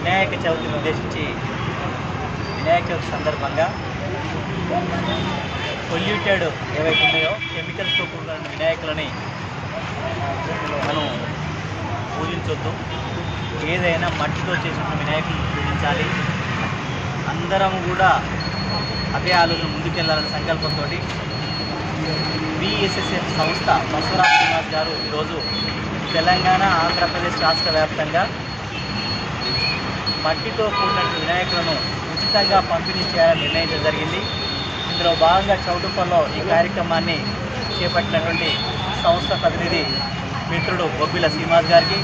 వినాయక చవితిని ఉద్దేశించి వినాయక చవితి సందర్భంగా పొల్యూటెడ్ ఏవైతే ఉన్నాయో కెమికల్స్తో కూడిన వినాయకులని మనం పూజించొద్దు ఏదైనా మట్టితో చేసిన వినాయకులను పూజించాలి అందరం కూడా అదే ఆలోచన ముందుకెళ్లాలనే సంకల్పంతో బిఎస్ఎస్ఎఫ్ సంస్థ బసవరాజ్ శ్రీనివాస్ గారు ఈరోజు తెలంగాణ ఆంధ్రప్రదేశ్ రాష్ట్ర వ్యాప్తంగా మట్టితో కూడిన వినాయకులను ఉచితంగా పంపిణీ చేయాలని నిర్ణయించడం జరిగింది ఇందులో భాగంగా చౌటుప్పల్లో ఈ కార్యక్రమాన్ని చేపట్టినటువంటి సంస్థ ప్రతినిధి మిత్రుడు బొబ్బిల శ్రీనివాస్ గారికి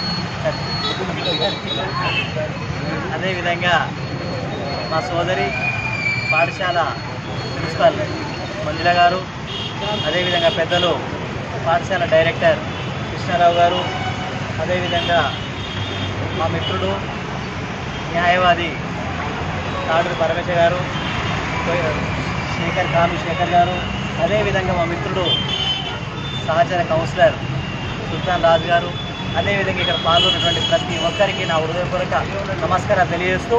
అదేవిధంగా మా సోదరి పాఠశాల ప్రిన్సిపల్ మంజుల గారు అదేవిధంగా పెద్దలు పాఠశాల డైరెక్టర్ కృష్ణారావు గారు అదేవిధంగా మా మిత్రుడు న్యాయవాది తాడూరు పరమేశ్వర గారు శేఖర్ కాను శేఖర్ గారు అదేవిధంగా మా మిత్రుడు సహచర కౌన్సిలర్ సుల్తాన్ రాజు గారు అదేవిధంగా ఇక్కడ పాల్గొన్నటువంటి ప్రతి ఒక్కరికి నా హృదయపూర్వక నమస్కారం తెలియజేస్తూ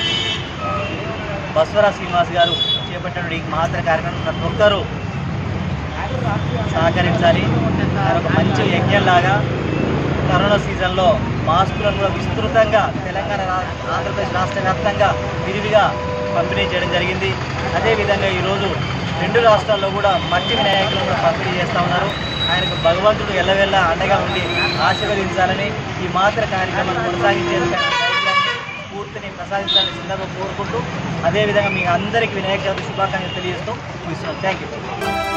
బస్వరా శ్రీనివాస్ గారు చేపట్టిన ఈ మహాత్తర కార్యక్రమం ప్రతి ఒక్కరూ సహకరించాలి ఆయన ఒక మంచి యజ్ఞంలాగా కరోనా సీజన్లో మాస్కులను కూడా విస్తృతంగా తెలంగాణ రా- ఆంధ్రప్రదేశ్ రాష్ట్ర వ్యాప్తంగా విరివిగా పంపిణీ చేయడం జరిగింది అదేవిధంగా ఈరోజు రెండు రాష్ట్రాల్లో కూడా మట్టి వినాయకులను కూడా పంపిణీ చేస్తూ ఉన్నారు ఆయనకు భగవంతుడు ఎల్లవెల్ల అండగా ఉండి ఆశీర్వదించాలని ఈ మాత్ర కార్యక్రమాన్ని కొనసాగించేందుకు ఆయన ధైర్యాన్ని, స్ఫూర్తిని ప్రసాదించాలని సందర్భం కోరుకుంటూ అదేవిధంగా మీ అందరికీ వినాయక చవితి శుభాకాంక్షలు తెలియజేస్తూ ముగిస్తున్నాను థ్యాంక్ యూ